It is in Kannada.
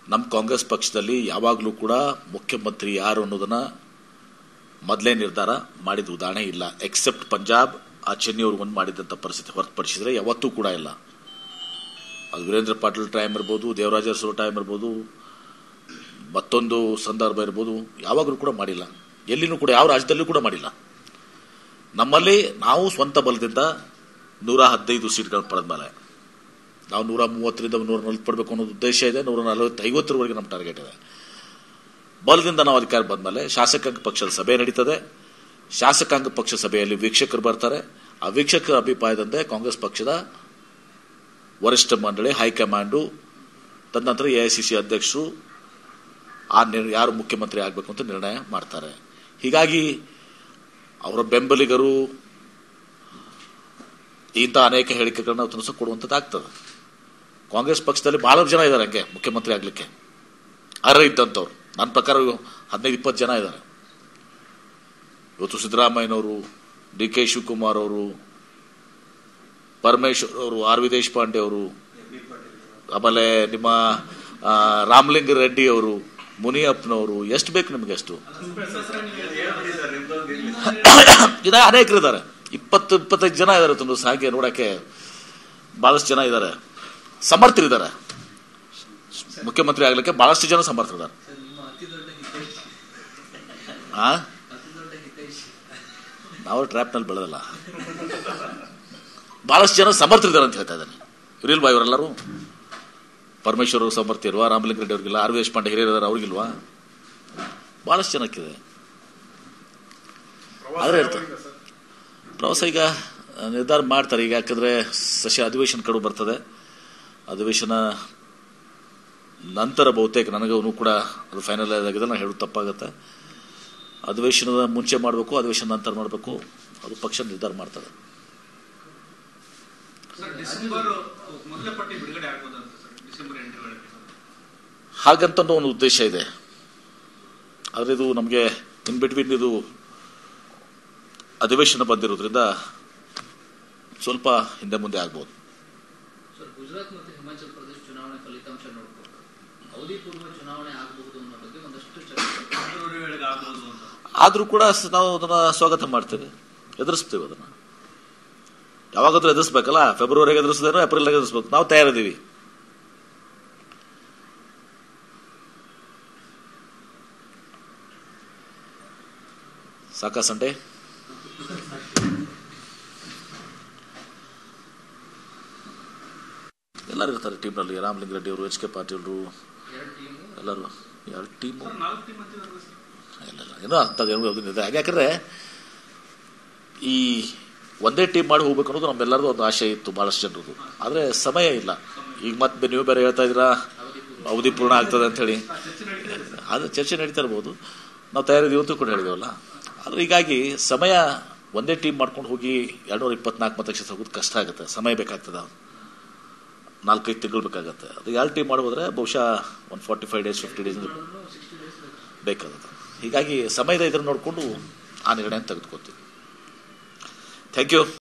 ನಮ್ಮ ಕಾಂಗ್ರೆಸ್ ಪಕ್ಷದಲ್ಲಿ ಯಾವಾಗಲೂ ಕೂಡ ಮುಖ್ಯಮಂತ್ರಿ ಯಾರು ಅನ್ನೋದನ್ನ ಮೊದಲೇ ನಿರ್ಧಾರ ಮಾಡಿದ ಉದಾಹರಣೆ ಇಲ್ಲ ಎಕ್ಸೆಪ್ಟ್ ಪಂಜಾಬ್ ಆ ಚೆನ್ನೈಯವರು ಒಂದು ಮಾಡಿದಂಥ ಪರಿಸ್ಥಿತಿ ಹೊರತುಪಡಿಸಿದ್ರೆ ಯಾವತ್ತೂ ಕೂಡ ಇಲ್ಲ ಅದು ವೀರೇಂದ್ರ ಪಾಟೀಲ್ ಟೈಮ್ ಇರ್ಬೋದು ದೇವರಾಜ ಅರಸು ಟೈಮ್ ಇರ್ಬೋದು ಮತ್ತೊಂದು ಸಂದರ್ಭ ಇರ್ಬೋದು ಯಾವಾಗಲೂ ಕೂಡ ಮಾಡಿಲ್ಲ ಎಲ್ಲಿನೂ ಕೂಡ ಯಾವ ರಾಜ್ಯದಲ್ಲೂ ಕೂಡ ಮಾಡಿಲ್ಲ ನಮ್ಮಲ್ಲಿ ನಾವು ಸ್ವಂತ ಬಲದಿಂದ ನೂರ ಹದಿನೈದು ಸೀಟ್ಗಳನ್ನು ಪಡೆದ ಮೇಲೆ ನಾವು ನೂರ ಮೂವತ್ತರಿಂದ ನೂರ ನಲವತ್ತು ಪಡಬೇಕು ಅನ್ನೋದು ಉದ್ದೇಶ ಇದೆ ನೂರ ನಲವತ್ತು ಐವತ್ತರವರೆಗೆ ನಮ್ಮ ಟಾರ್ಗೆಟ್ ಇದೆ ಬಲದಿಂದ ನಾವು ಅಧಿಕಾರ ಬಂದಮೇಲೆ ಶಾಸಕಾಂಗ ಪಕ್ಷದ ಸಭೆ ನಡೀತದೆ ಶಾಸಕಾಂಗ ಪಕ್ಷ ಸಭೆಯಲ್ಲಿ ವೀಕ್ಷಕರು ಬರ್ತಾರೆ ಆ ವೀಕ್ಷಕರ ಅಭಿಪ್ರಾಯದಂತೆ ಕಾಂಗ್ರೆಸ್ ಪಕ್ಷದ ವರಿಷ್ಠ ಮಂಡಳಿ ಹೈಕಮಾಂಡು ತದನಂತರ ಎಐಸಿಸಿ ಅಧ್ಯಕ್ಷರು ಆ ನಿರ್- ಯಾರು ಮುಖ್ಯಮಂತ್ರಿ ಆಗಬೇಕು ಅಂತ ನಿರ್ಣಯ ಮಾಡ್ತಾರೆ ಹೀಗಾಗಿ ಅವರ ಬೆಂಬಲಿಗರು ಇಂಥ ಅನೇಕ ಹೇಳಿಕೆಗಳನ್ನ ಅವತ್ತು ಸಹ ಕೊಡುವಂಥದ್ದಾಗ್ತದೆ ಕಾಂಗ್ರೆಸ್ ಪಕ್ಷದಲ್ಲಿ ಬಹಳ ಜನ ಇದ್ದಾರೆ ಹಂಗೆ ಮುಖ್ಯಮಂತ್ರಿ ಆಗಲಿಕ್ಕೆ ಅರ್ಹ ಇದ್ದಂಥವ್ರು ನನ್ನ ಪ್ರಕಾರ ಹದಿನೈದು ಇಪ್ಪತ್ತು ಜನ ಇದ್ದಾರೆ ಇವತ್ತು ಸಿದ್ದರಾಮಯ್ಯನವರು ಡಿ ಕೆ ಶಿವಕುಮಾರ್ ಅವರು ಪರಮೇಶ್ವರ್ ಅವರು ಆರ್ ವಿ ದೇಶಪಾಂಡೆ ಅವರು ಆಮೇಲೆ ನಿಮ್ಮ ಆ, ರಾಮಲಿಂಗ ರೆಡ್ಡಿ ಅವರು ಮುನಿಯಪ್ಪನವರು ಎಷ್ಟು ಬೇಕು ನಿಮಗೆ ಅಷ್ಟು ಇದ ಅನೇಕರು ಇದ್ದಾರೆ ಇಪ್ಪತ್ತು ಇಪ್ಪತ್ತೈದು ಜನ ಇದ್ದಾರೆ ತುಂಬ ಹಾಗೆ ನೋಡಕ್ಕೆ ಬಹಳಷ್ಟು ಜನ ಇದ್ದಾರೆ ಸಮರ್ಥರಿದ್ದಾರೆ ಮುಖ್ಯಮಂತ್ರಿ ಆಗ್ಲಿಕ್ಕೆ ಬಹಳಷ್ಟು ಜನ ಸಮರ್ಥರಿದ್ದಾರೆ ಆ ನಾವು ಟ್ರ್ಯಾಪ್ನಲ್ಲಿ ಬೆಳೆದಲ್ಲ ಬಹಳಷ್ಟು ಜನ ಸಮರ್ಥರಿದ್ದಾರೆ ಅಂತ ಹೇಳ್ತಾ ಇದ್ದಾನೆ ಇರಿಲ್ವಾ ಇವರೆಲ್ಲರೂ ಪರಮೇಶ್ವರ್ ಅವರು ಸಮರ್ಥ ಇಲ್ವಾ ರಾಮಲಿಂಗ ರೆಡ್ಡಿ ಅವ್ರಿಗಿಲ್ಲ ಆರ್ ವಿ ದೇಶಪಾಂಡೆ ಹಿರಿಯರಿದ್ದಾರೆ ಅವ್ರಿಗಿಲ್ವಾ ಬಹಳಷ್ಟು ಜನಕ್ಕಿದೆ ಆದ್ರೆ ಇರ್ತದೆ ಪ್ರವಾಸ ಈಗ ನಿರ್ಧಾರ ಮಾಡ್ತಾರೆ ಈಗ ಯಾಕಂದ್ರೆ ಸಸ್ಯ ಅಧಿವೇಶನ ಕಡು ಬರ್ತದೆ ಅಧಿವೇಶನ ನಂತರ ಬಹುತೇಕ ನನಗೂ ಕೂಡ ಅದು ಫೈನಲ್ ಆಗಿದೆ ನಾನು ಹೇಳೋದು ತಪ್ಪಾಗುತ್ತೆ ಅಧಿವೇಶನದ ಮುಂಚೆ ಮಾಡಬೇಕು ಅಧಿವೇಶನ ನಂತರ ಮಾಡಬೇಕು ಅದು ಪಕ್ಷ ನಿರ್ಧಾರ ಮಾಡ್ತದೆ ಸರ್ ಡಿಸೆಂಬರ್ ಮೊದಲ ಪಟ್ಟಿ ಬಿಡುಗಡೆ ಆಗ್ಬೋದು ಅಂತ ಸರ್ ಡಿಸೆಂಬರ್ ಎಂಟರೊಳಗೆ ಹಾಗಂತ ಒಂದು ಉದ್ದೇಶ ಇದೆ ಆದರೆ ಇದು ನಮಗೆ ಇನ್ ಬಿಟ್ವೀನ್ ಇದು ಅಧಿವೇಶನ ಬಂದಿರೋದ್ರಿಂದ ಸ್ವಲ್ಪ ಹಿಂದೆ ಮುಂದೆ ಆಗ್ಬೋದು ಸರ್ ಗುಜರಾತ್ ಮತ್ತು ಹಿಮಾಚಲ ಪ್ರದೇಶ ಚುನಾವಣೆ ಫಲಿತಾಂಶ ನೋಡ್ಕೊಂಡು ಅವಧಿ ಪೂರ್ವ ಚುನಾವಣೆ ಆಗಬಹುದು ಅನ್ನೋ ಬಗ್ಗೆ ಒಂದಷ್ಟು ಚರ್ಚೆ ಫೆಬ್ರವರಿ ವೇಳೆಗೆ ಆಗ್ಬೋದು ಅಂತ ಆದರೂ ಕೂಡ ಸ- ನಾವು ಅದನ್ನ ಸ್ವಾಗತ ಮಾಡ್ತೇವೆ ಎದುರಿಸ್ತೇವೆ ಅದನ್ನ ಯಾವಾಗಾದ್ರೂ ಎದುರಿಸ್ಬೇಕಲ್ಲ ಫೆಬ್ರವರಿಗೆ ಎದುರಿಸಿದ್ರೆ ಏಪ್ರಿಲ್ ಎದುರಿಸ್ಬೇಕು ನಾವು ತಯಾರಿದ್ದೀವಿ ಸಾಕಾ ಸಂಡೆ ಎಲ್ಲರೂ ಇರ್ತಾರೆ ಟೀಮ್ನಲ್ಲಿ ರಾಮಲಿಂಗ ರೆಡ್ಡಿ ಅವರು ಎಚ್ ಕೆ ಪಾಟೀಲ್ರು ಎರಡು ಟೀಮು ಎಲ್ಲರೂ ಎರಡು ಟೀಮು ಸರ್ ನಾಲ್ಕು ಟೀಮ್ ಅಂತಿದ್ದಾರೆ ಸರ್ ಇಲ್ಲ ಇಲ್ಲ ಏನೋ ಅಂತ ಏನೋ ಅದು ಇದೆ ಯಾಕಂದ್ರೆ ಈ ಒಂದೇ ಟೀಮ್ ಮಾಡಿ ಹೋಗ್ಬೇಕು ಅನ್ನೋದು ನಮ್ಮೆಲ್ಲರದು ಒಂದು ಆಶೆ ಇತ್ತು ಬಹಳಷ್ಟು ಜನರದು ಆದ್ರೆ ಸಮಯ ಇಲ್ಲ ಈಗ ಮತ್ತೆ ನೀವು ಬೇರೆ ಹೇಳ್ತಾ ಇದ್ದೀರಾ ಅವಧಿ ಪೂರ್ಣ ಆಗ್ತದೆ ಅಂತ ಹೇಳಿ ಅದು ಚರ್ಚೆ ನಡೀತಾ ಇರ್ಬೋದು ನಾವು ತಯಾರಿದ್ದೀವಿ ಅಂತ ಕೂಡ ಹೇಳಿದೇವಲ್ಲ ಆದ್ರೆ ಹೀಗಾಗಿ ಸಮಯ ಒಂದೇ ಟೀಮ್ ಮಾಡ್ಕೊಂಡು ಹೋಗಿ ಎರಡ್ನೂರ ಇಪ್ಪತ್ನಾಲ್ಕು ಮತಕ್ಷೇತ್ರ ಹೋಗೋದು ಕಷ್ಟ ಆಗುತ್ತೆ ಸಮಯ ಬೇಕಾಗ್ತದೆ ನಾಲ್ಕೈದು ತಿಂಗಳು ಬೇಕಾಗತ್ತೆ ಅದು ಎರಡು ಟೀಮ್ ಮಾಡೋದ್ರೆ ಬಹುಶಃ ಒಂದು forty five days fifty days sixty days ಬೇಕಾಗುತ್ತೆ ಹೀಗಾಗಿ ಸಮಯದ ಇದನ್ನು ನೋಡಿಕೊಂಡು ಆ ನಿರ್ಣಯ ತೆಗೆದುಕೊತೀವಿ ಥ್ಯಾಂಕ್ ಯು